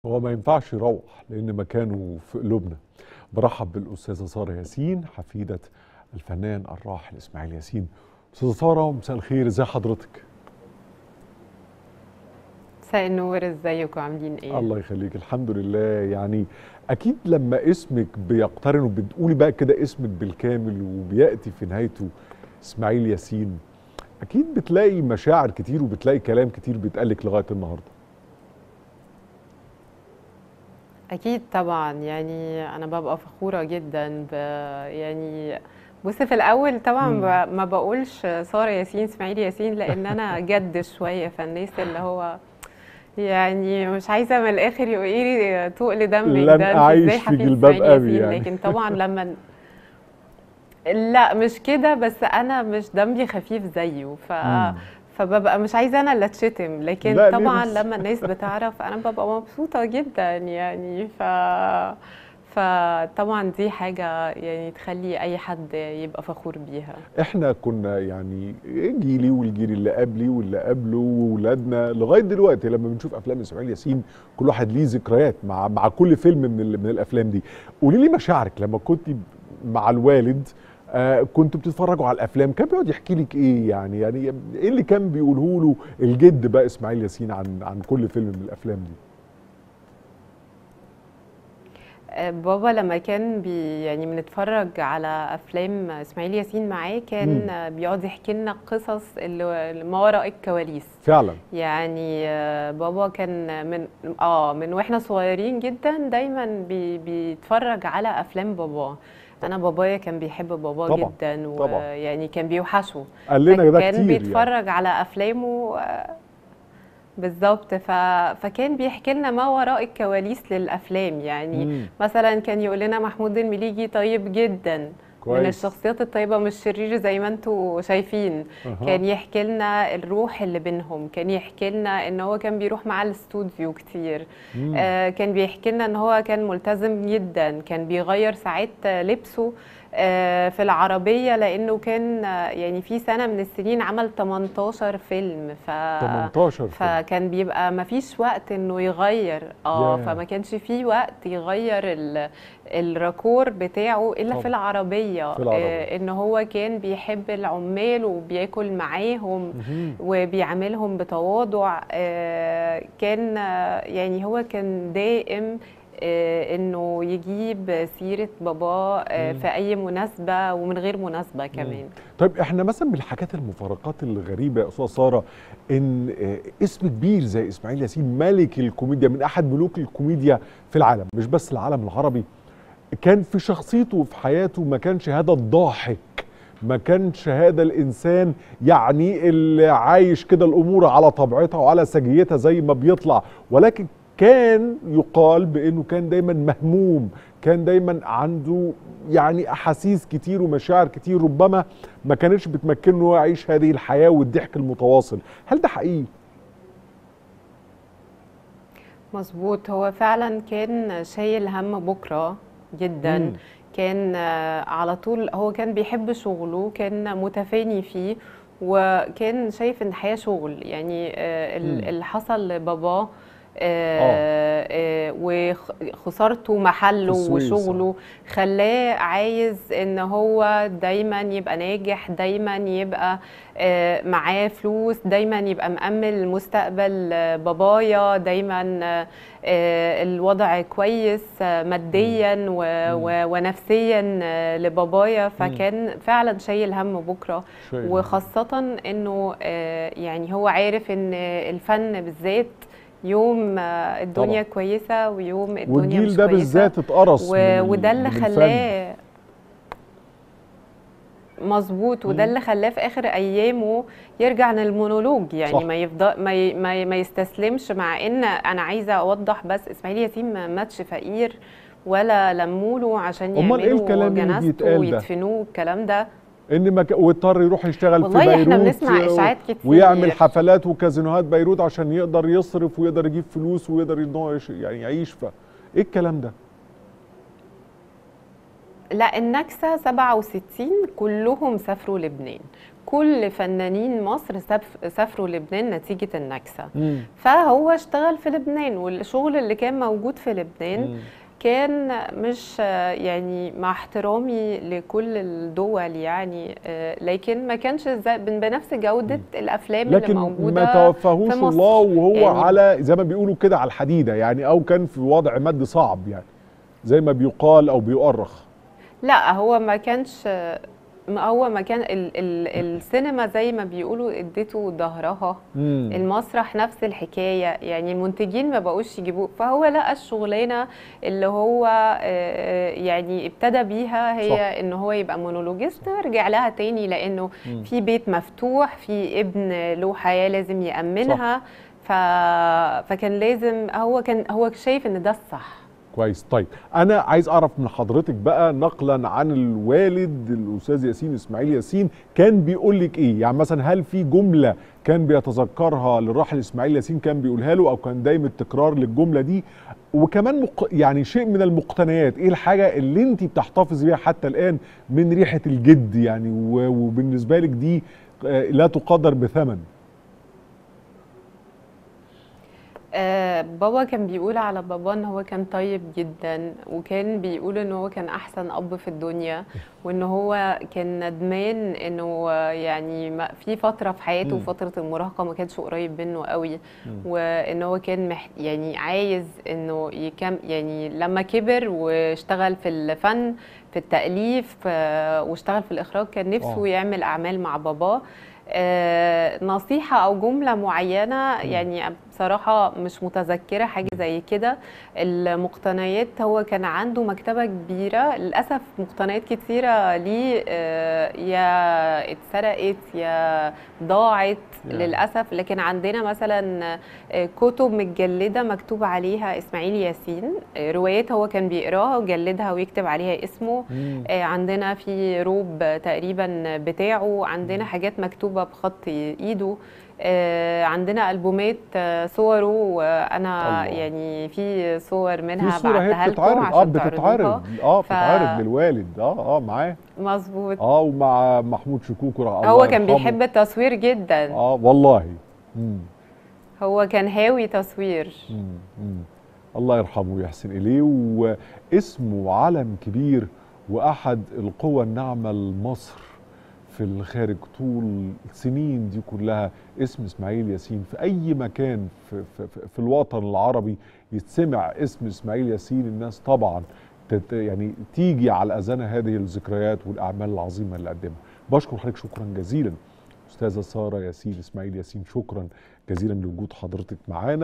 هو ما ينفعش يروح لان مكانه في قلوبنا برحب بالاستاذه ساره ياسين حفيده الفنان الراحل اسماعيل ياسين استاذه ساره مساء الخير ازي حضرتك مساء النور ازيكم عاملين ايه الله يخليك الحمد لله يعني اكيد لما اسمك بيقترن وبتقولي بقى كده اسمك بالكامل وبياتي في نهايته اسماعيل ياسين اكيد بتلاقي مشاعر كتير وبتلاقي كلام كتير بيتقالك لغايه النهارده اكيد طبعا يعني انا ببقى فخوره جدا ب يعني بص في الاول طبعا مم. ب... ما بقولش ساره ياسين اسماعيل ياسين لان انا جد شويه فالناس اللي هو يعني مش عايزه من الاخر يقولي لي تقل دمك لن ده انت أعيش ازاي في حفيد جلباب اسماعيل أبي ياسين يعني. لكن طبعا لما لا مش كده بس انا مش دمي خفيف زيه ف مم. فببقى مش عايزه انا اللي اتشتم لكن لا، ليه طبعا بس؟ لما الناس بتعرف انا ببقى مبسوطه جدا يعني ف فطبعا دي حاجه يعني تخلي اي حد يبقى فخور بيها احنا كنا يعني جيلي والجيل اللي قبلي واللي قبله وولادنا لغايه دلوقتي لما بنشوف افلام اسماعيل ياسين كل واحد ليه ذكريات مع مع كل فيلم من ال- من الافلام دي قولي لي مشاعرك لما كنت مع الوالد آه كنتوا بتتفرجوا على الافلام كان بيقعد يحكي لك ايه يعني يعني ايه اللي كان بيقوله له الجد بقى اسماعيل ياسين عن عن كل فيلم من الافلام دي بابا لما كان بي يعني بنتفرج على افلام اسماعيل ياسين معاه كان بيقعد يحكي لنا قصص اللي اللي ما وراء الكواليس فعلا يعني آه، بابا كان من اه من واحنا صغيرين جدا دايما بي بيتفرج على افلام بابا انا بابايا كان بيحب بابا طبعاً، جدا طبعاً. ويعني كان بيوحشه قال لنا ده كان كتير يعني. بيتفرج على افلامه آه، بالظبط ف... فكان بيحكي لنا ما وراء الكواليس للافلام يعني مم. مثلا كان يقول لنا محمود المليجي طيب جدا من كويس. الشخصيات الطيبه مش شرير زي ما انتوا شايفين أها. كان يحكي لنا الروح اللي بينهم كان يحكي لنا ان هو كان بيروح معاه الاستوديو كتير مم. آه كان بيحكي لنا ان هو كان ملتزم جدا كان بيغير ساعات آه، لبسه آه في العربيه لانه كان آه، يعني في سنه من السنين عمل 18 فيلم ف 18 فيلم. فكان بيبقى ما فيش وقت انه يغير اه ياه. فما كانش فيه وقت يغير ال الراكور بتاعه الا طبعا. في العربيه, في العربية. آه ان هو كان بيحب العمال وبياكل معاهم مهم. وبيعاملهم بتواضع آه، كان آه، يعني هو كان دائم آه، انه يجيب سيره باباه آه، مم. في اي مناسبه ومن غير مناسبه كمان طيب احنا مثلا من الحاجات المفارقات الغريبه يا استاذ ساره ان آه، اسم كبير زي اسماعيل ياسين ملك الكوميديا من احد ملوك الكوميديا في العالم مش بس العالم العربي كان في شخصيته وفي حياته ما كانش هذا الضاحك ما كانش هذا الانسان يعني اللي عايش كده الامور على طبيعتها وعلى سجيتها زي ما بيطلع ولكن كان يقال بانه كان دايما مهموم كان دايما عنده يعني احاسيس كتير ومشاعر كتير ربما ما كانتش بتمكنه إنه يعيش هذه الحياه والضحك المتواصل هل ده حقيقي مظبوط هو فعلا كان شايل هم بكره جدا مم. كان آه، على طول هو كان بيحب شغله كان متفاني فيه وكان شايف ان الحياه شغل يعني آه، ال- مم. اللي حصل لباباه آه، آه، وخسارته محله في السويس، وشغله خلاه عايز ان هو دايما يبقى ناجح دايما يبقى آه، معاه فلوس دايما يبقى مأمن مستقبل آه، بابايا دايما آه، آه، الوضع كويس آه، ماديا و- و- ونفسيا آه، لبابايا فكان فعلا شايل هم بكره شايل هم. وخاصة انه آه، يعني هو عارف ان الفن بالذات يوم آه، الدنيا طبعا. كويسة ويوم الدنيا والجيل مش ده كويسة بالذات اتقرص و... من ال- وده اللي من الفن. خلاه مظبوط وده مم. اللي خلاه في اخر ايامه يرجع للمونولوج يعني صح. ما يفضل ما, ي... ما, ي... ما يستسلمش مع ان انا عايزه اوضح بس اسماعيل ياسين ما ماتش فقير ولا لموله عشان أمال إيه يعملوا الكلام اللي جنازته بيتقال ده؟ ويدفنوه الكلام ده ان ما ك... واضطر يروح يشتغل في والله بيروت احنا بنسمع و- اشاعات كتير ويعمل حفلات وكازينوهات بيروت عشان يقدر يصرف ويقدر يجيب فلوس ويقدر ان هو يش- يعني يعيش ف ايه الكلام ده لا النكسة 67 كلهم سافروا لبنان كل فنانين مصر ساف- سافروا لبنان نتيجة النكسة فهو اشتغل في لبنان والشغل اللي كان موجود في لبنان كان مش آه، يعني مع احترامي لكل الدول يعني آه، لكن ما كانش زي- بنفس جودة الأفلام اللي لكن موجودة ما توفاهوش في مصر. الله وهو يعني- على زي ما بيقولوا كده على الحديده يعني او كان في وضع مادي صعب يعني زي ما بيقال او بيؤرخ لا هو ما كانش ما هو ما كان ال ال السينما زي ما بيقولوا اديته ظهرها مم. المسرح نفس الحكايه يعني المنتجين ما بقوش يجيبوه فهو لقى الشغلانه اللي هو آه، يعني ابتدى بيها هي صح. صح. ان هو يبقى مونولوجيست رجع لها تاني لانه مم. في بيت مفتوح في ابن له حياه لازم يامنها ف... فكان لازم هو كان هو شايف ان ده الصح كويس طيب انا عايز اعرف من حضرتك بقى نقلا عن الوالد الاستاذ ياسين اسماعيل ياسين كان بيقول لك ايه يعني مثلا هل في جمله كان بيتذكرها للراحل اسماعيل ياسين كان بيقولها له او كان دايما التكرار للجمله دي وكمان مق... يعني شيء من المقتنيات ايه الحاجه اللي انت بتحتفظي بيها حتى الان من ريحه الجد يعني و... وبالنسبه لك دي آه، لا تقدر بثمن آه، بابا كان بيقول على بابا ان هو كان طيب جدا وكان بيقول ان هو كان احسن اب في الدنيا وان هو كان ندمان انه يعني ما- في فتره في حياته مم. فتره المراهقه ما كانش قريب منه قوي مم. وان هو كان مح يعني عايز انه يكم يعني لما كبر واشتغل في الفن في التاليف آه، واشتغل في الاخراج كان نفسه آه. يعمل اعمال مع باباه آه، نصيحة أو جملة معينة يعني بصراحة مش متذكرة حاجة زي كده المقتنيات هو كان عنده مكتبة كبيرة للأسف مقتنيات كتيرة ليه آه، يا اتسرقت يا ضاعت يا. للأسف لكن عندنا مثلا آه، كتب متجلدة مكتوب عليها إسماعيل ياسين آه، روايات هو كان بيقراها وجلدها ويكتب عليها اسمه مم. آه، عندنا في روب تقريبا بتاعه عندنا حاجات مكتوبة بخط ايده آه، عندنا ألبومات آه، صوره وأنا الله. يعني في صور في منها صوره بعتها هي لكم بتتعرض اه عشان تعرضوها بتتعرض اه ف- بتتعرض للوالد اه اه معاه مظبوط اه ومع محمود شكوكو الله هو كان يرحمه. بيحب التصوير جدا اه والله مم. هو كان هاوي تصوير مم. مم. الله يرحمه ويحسن اليه واسمه علم كبير واحد القوى الناعمه لمصر في الخارج طول السنين دي كلها اسم اسماعيل ياسين في اي مكان في, في, في- في الوطن العربي يتسمع اسم اسماعيل ياسين الناس طبعا تت يعني تيجي على اذانها هذه الذكريات والاعمال العظيمه اللي قدمها بشكر حضرتك شكرا جزيلا استاذه ساره ياسين اسماعيل ياسين شكرا جزيلا لوجود حضرتك معانا